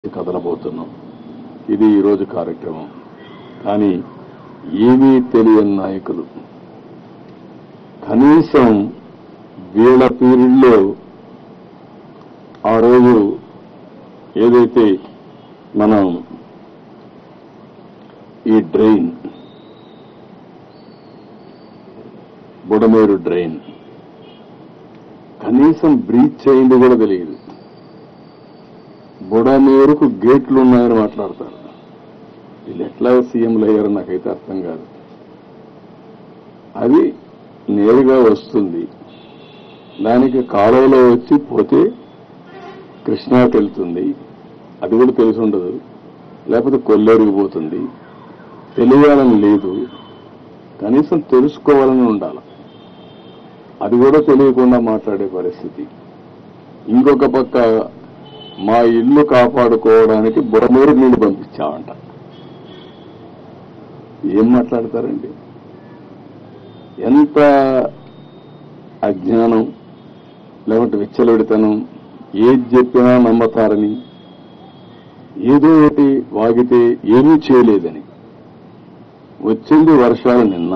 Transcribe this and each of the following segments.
కదలబోతున్నాం ఇది ఈరోజు కార్యక్రమం కానీ ఏమీ తెలియని నాయకులు కనీసం వీళ్ళ పీరియడ్లో ఆ రోజు ఏదైతే మనం ఈ డ్రైన్ బుడమేరు డ్రైన్ కనీసం బ్రీచ్ చేయింది కూడా తెలియదు బుడమేరుకు గేట్లు ఉన్నాయని మాట్లాడతారు వీళ్ళు ఎట్లా సీఎంలు అయ్యారో నాకైతే అర్థం కాదు అది నేరుగా వస్తుంది దానికి కాలువలో వచ్చి పోతే కృష్ణాకి వెళ్తుంది అది కూడా తెలిసి ఉండదు లేకపోతే కొల్లేరుకి పోతుంది తెలియాలని లేదు కనీసం తెలుసుకోవాలని ఉండాలి అది కూడా తెలియకుండా మాట్లాడే పరిస్థితి ఇంకొక పక్క మా ఇల్లు కాపాడుకోవడానికి బుడమూరు నీళ్లు పంపించామంట ఏం మాట్లాడతారండి ఎంత అజ్ఞానం లేకుంటే విచ్చలవిడితనం ఏది చెప్పినా నమ్మతారని ఏదో ఒకటి వాగితే ఏమీ చేయలేదని వచ్చింది వర్షాలు నిన్న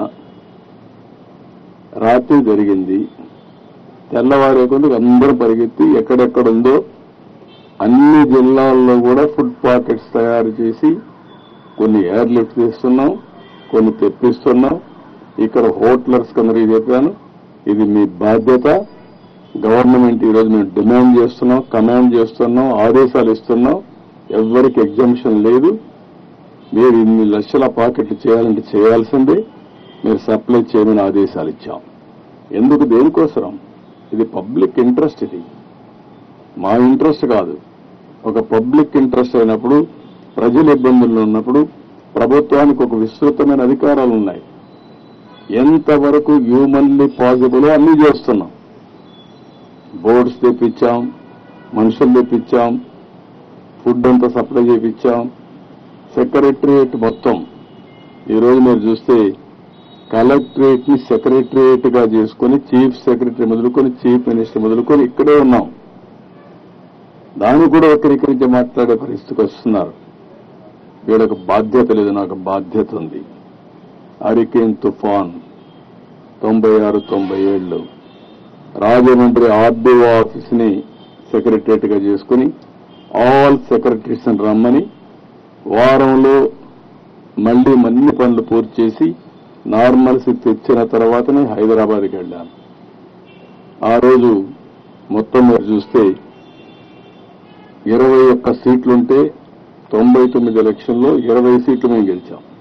రాత్రి జరిగింది తెల్లవారే కొద్ది అందరూ పరిగెత్తి ఎక్కడెక్కడుందో అన్ని జిల్లాల్లో కూడా ఫుడ్ పాకెట్స్ తయారు చేసి కొన్ని ఎయిర్ లిఫ్ట్ చేస్తున్నాం కొన్ని తెప్పిస్తున్నాం ఇక్కడ హోటలర్స్ కొందరికి చెప్పాను ఇది మీ బాధ్యత గవర్నమెంట్ ఈరోజు మేము డిమాండ్ చేస్తున్నాం కమాండ్ చేస్తున్నాం ఆదేశాలు ఇస్తున్నాం ఎవ్వరికి ఎగ్జంప్షన్ లేదు మీరు ఇన్ని లక్షల పాకెట్లు చేయాలంటే చేయాల్సిందే మీరు సప్లై చేయమని ఆదేశాలు ఇచ్చాం ఎందుకు దేనికోసరం ఇది పబ్లిక్ ఇంట్రెస్ట్ ఇది మా ఇంట్రెస్ట్ కాదు ఒక పబ్లిక్ ఇంట్రెస్ట్ అయినప్పుడు ప్రజల ఇబ్బందుల్లో ఉన్నప్పుడు ప్రభుత్వానికి ఒక విస్తృతమైన అధికారాలు ఉన్నాయి ఎంతవరకు హ్యూమన్లీ పాసిబుల్ అన్నీ చేస్తున్నాం బోర్డ్స్ తెప్పించాం మనుషులు తెప్పించాం ఫుడ్ అంతా సప్లై చేయించాం సెక్రటరియట్ మొత్తం ఈరోజు మీరు చూస్తే కలెక్టరేట్ ని సెక్రటరియట్ గా చేసుకుని చీఫ్ సెక్రటరీ మొదలుకొని చీఫ్ మినిస్టర్ మొదలుకొని ఇక్కడే ఉన్నాం దాన్ని కూడా వక్రీకరించి మాట్లాడే పరిస్థితికి వస్తున్నారు వీళ్ళకు బాధ్యత లేదు నాకు బాధ్యత ఉంది హరికేన్ తుఫాన్ తొంభై ఆరు తొంభై ఏళ్ళు రాజమండ్రి ఆర్డీఓ ఆఫీస్ ని సెక్రటరియట్ గా చేసుకుని ఆల్ సెక్రటరీస్ రమ్మని వారంలో మళ్ళీ మన్ని పనులు పూర్తి చేసి నార్మల్సీ తెచ్చిన తర్వాతనే హైదరాబాద్కి వెళ్ళాను ఆ రోజు మొత్తం మీరు చూస్తే ఇరవై ఒక్క సీట్లుంటే తొంభై తొమ్మిది ఎలక్షన్లో ఇరవై సీట్లు మేము గెలిచాం